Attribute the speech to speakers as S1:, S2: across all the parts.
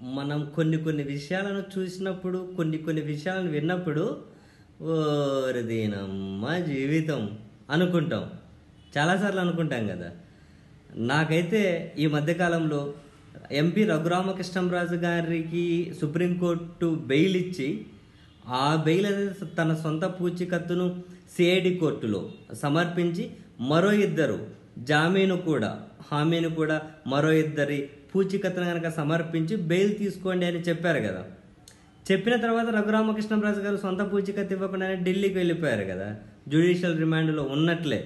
S1: మనం కొన్ని కొన్ని విషయాలను చూసినప్పుడు కొన్ని కొన్ని విషయాలను విన్నప్పుడు ఓరిదీనమ్మ జీవితం అనుకుంటాం చాలాసార్లు అనుకుంటాం కదా నాకైతే ఈ మధ్యకాలంలో ఎంపీ రఘురామకృష్ణంరాజు గారికి సుప్రీంకోర్టు బెయిల్ ఇచ్చి ఆ బెయిల్ అనేది తన సొంత పూచికత్తును సిఐడి కోర్టులో సమర్పించి మరో ఇద్దరు జామీను కూడా హామీని కూడా మరో ఇద్దరి పూచికత్తును కనుక సమర్పించి బెయిల్ తీసుకోండి అని చెప్పారు కదా చెప్పిన తర్వాత రఘురామకృష్ణరాజు గారు సొంత పూచికత్తు ఇవ్వకుండానే ఢిల్లీకి వెళ్ళిపోయారు కదా జ్యుడిషియల్ రిమాండ్లో ఉన్నట్లే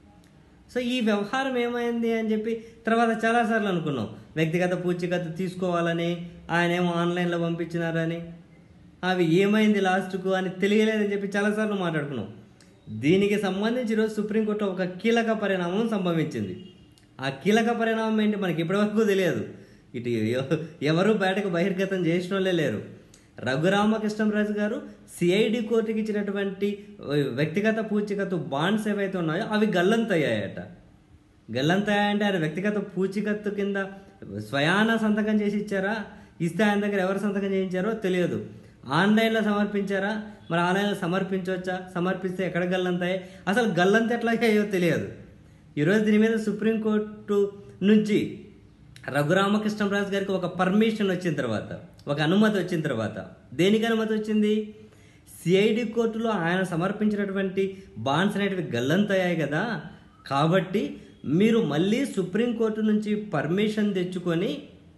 S1: సో ఈ వ్యవహారం ఏమైంది అని చెప్పి తర్వాత చాలాసార్లు అనుకున్నాం వ్యక్తిగత పూచికత్తు తీసుకోవాలని ఆయన ఏమో ఆన్లైన్లో పంపించినారని అవి ఏమైంది లాస్ట్కు అని తెలియలేదని చెప్పి చాలాసార్లు మాట్లాడుకున్నాం దీనికి సంబంధించి ఈరోజు సుప్రీంకోర్టు ఒక కీలక పరిణామం సంభవించింది ఆ కీలక పరిణామం ఏంటి మనకి ఇప్పటివరకు తెలియదు ఇటు ఎవ- ఎవరు బయటకు బహిర్గతం చేసిన వాళ్ళే లేరు రఘురామకృష్ణరాజు గారు సిఐడి కోర్టుకి ఇచ్చినటువంటి వ్యక్తిగత పూచికత్తు బాండ్స్ ఏవైతే ఉన్నాయో అవి గల్లంతయ్యాయట గల్లంతయ్యాయంటే ఆయన వ్యక్తిగత పూచికత్తు కింద స్వయాన సంతకం చేసి ఇచ్చారా ఇస్తే ఆయన దగ్గర ఎవరు సంతకం చేయించారో తెలియదు ఆన్లైన్లో సమర్పించారా మరి ఆన్లైన్లో సమర్పించవచ్చా సమర్పిస్తే ఎక్కడ గల్లంతాయి అసలు గల్లంత ఎట్లా అయ్యాయో తెలియదు ఈరోజు దీని మీద సుప్రీంకోర్టు నుంచి రఘురామకృష్ణరాజు గారికి ఒక పర్మిషన్ వచ్చిన తర్వాత ఒక అనుమతి వచ్చిన తర్వాత దేనికి అనుమతి వచ్చింది సిఐడి కోర్టులో ఆయన సమర్పించినటువంటి బాండ్స్ అనేటివి గల్లంతయ్యాయి కదా కాబట్టి మీరు మళ్ళీ సుప్రీంకోర్టు నుంచి పర్మిషన్ తెచ్చుకొని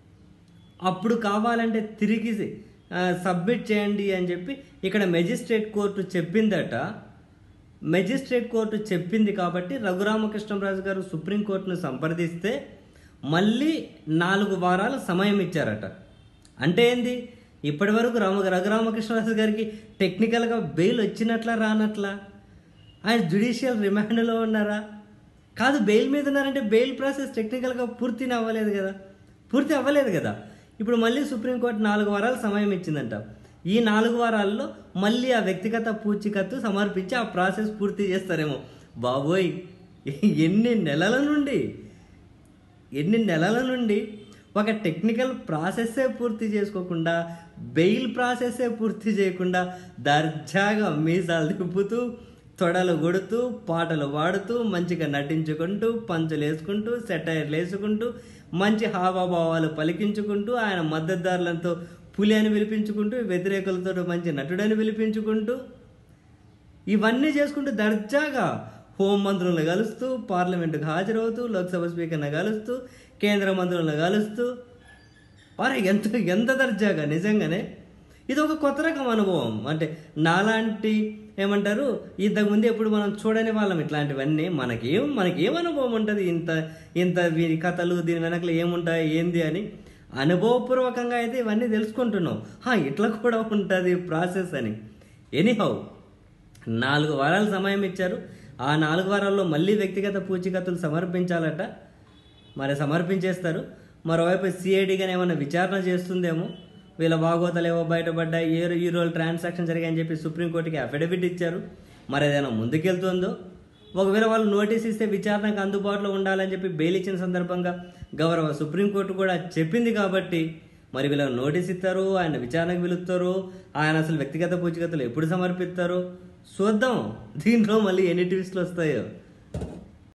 S1: అప్పుడు కావాలంటే తిరిగి ఆ, సబ్మిట్ చేయండి అని చెప్పి ఇక్కడ మెజిస్ట్రేట్ కోర్టు చెప్పిందట మెజిస్ట్రేట్ కోర్టు చెప్పింది కాబట్టి రఘురామకృష్ణరాజు గారు సుప్రీంకోర్టును సంప్రదిస్తే మళ్ళీ నాలుగు వారాల సమయం ఇచ్చారట అంటే ఏంది ఇప్పటి వరకు రామ రఘురామకృష్ణరాజు గారికి టెక్నికల్గా బెయిల్ వచ్చినట్లా రానట్లా ఆయన జ్యుడిషియల్ రిమాండ్లో ఉన్నారా కాదు బెయిల్ మీద ఉన్నారంటే బెయిల్ ప్రాసెస్ టెక్నికల్గా పూర్తి అవ్వలేదు కదా పూర్తి అవ్వలేదు కదా ఇప్పుడు మళ్ళీ సుప్రీంకోర్టు నాలుగు వారాలు సమయం ఇచ్చిందంట ఈ నాలుగు వారాల్లో మళ్ళీ ఆ వ్యక్తిగత పూచికత్తు సమర్పించి ఆ ప్రాసెస్ పూర్తి చేస్తారేమో బాబోయ్ ఎన్ని నెలల నుండి ఎన్ని నెలల నుండి ఒక టెక్నికల్ ప్రాసెస్సే పూర్తి చేసుకోకుండా బెయిల్ ప్రాసెస్సే పూర్తి చేయకుండా దర్జాగా మీసాలు తిప్పుతూ తొడలు కొడుతూ పాటలు పాడుతూ మంచిగా నటించుకుంటూ పంచులు వేసుకుంటూ సెటైర్లు వేసుకుంటూ మంచి హావభావాలు పలికించుకుంటూ ఆయన మద్దతుదారులతో పులి అని పిలిపించుకుంటూ వ్యతిరేకులతో మంచి నటుడని పిలిపించుకుంటూ ఇవన్నీ చేసుకుంటూ దర్జాగా హోం మంత్రులను కలుస్తూ పార్లమెంటుకు హాజరవుతూ లోక్సభ స్పీకర్ని కలుస్తూ కేంద్ర మంత్రులను కలుస్తూ వారే ఎంత ఎంత దర్జాగా నిజంగానే ఇది ఒక కొత్త రకం అనుభవం అంటే నాలాంటి ఏమంటారు ఇంతకుముందు ఎప్పుడు మనం చూడని వాళ్ళం ఇట్లాంటివన్నీ మనకేం మనకేం అనుభవం ఉంటుంది ఇంత ఇంత వీరి కథలు దీని వెనకలు ఏముంటాయి ఏంది అని అనుభవపూర్వకంగా అయితే ఇవన్నీ తెలుసుకుంటున్నాం హా, ఇట్లా కూడా ఉంటుంది ప్రాసెస్ అని ఎనీహౌ నాలుగు వారాల సమయం ఇచ్చారు ఆ నాలుగు వారాల్లో మళ్ళీ వ్యక్తిగత పూచికత్తులు సమర్పించాలట మరి సమర్పించేస్తారు మరోవైపు సిఐడిగానే ఏమైనా విచారణ చేస్తుందేమో వీళ్ళ బాగోతలు ఏవో బయటపడ్డాయి ఏ ఈ రోజు ట్రాన్సాక్షన్ జరిగాయని చెప్పి సుప్రీంకోర్టుకి అఫిడవిట్ ఇచ్చారు మరి ఏదైనా ముందుకెళ్తుందో ఒకవేళ వాళ్ళు నోటీస్ ఇస్తే విచారణకు అందుబాటులో ఉండాలని చెప్పి బెయిల్ ఇచ్చిన సందర్భంగా గౌరవ సుప్రీంకోర్టు కూడా చెప్పింది కాబట్టి మరి వీళ్ళకి నోటీస్ ఇస్తారు ఆయన విచారణకు పిలుస్తారు ఆయన అసలు వ్యక్తిగత పూచికత్తులు ఎప్పుడు సమర్పిస్తారు చూద్దాం దీంట్లో మళ్ళీ ఎన్ని ట్విస్ట్లు వస్తాయో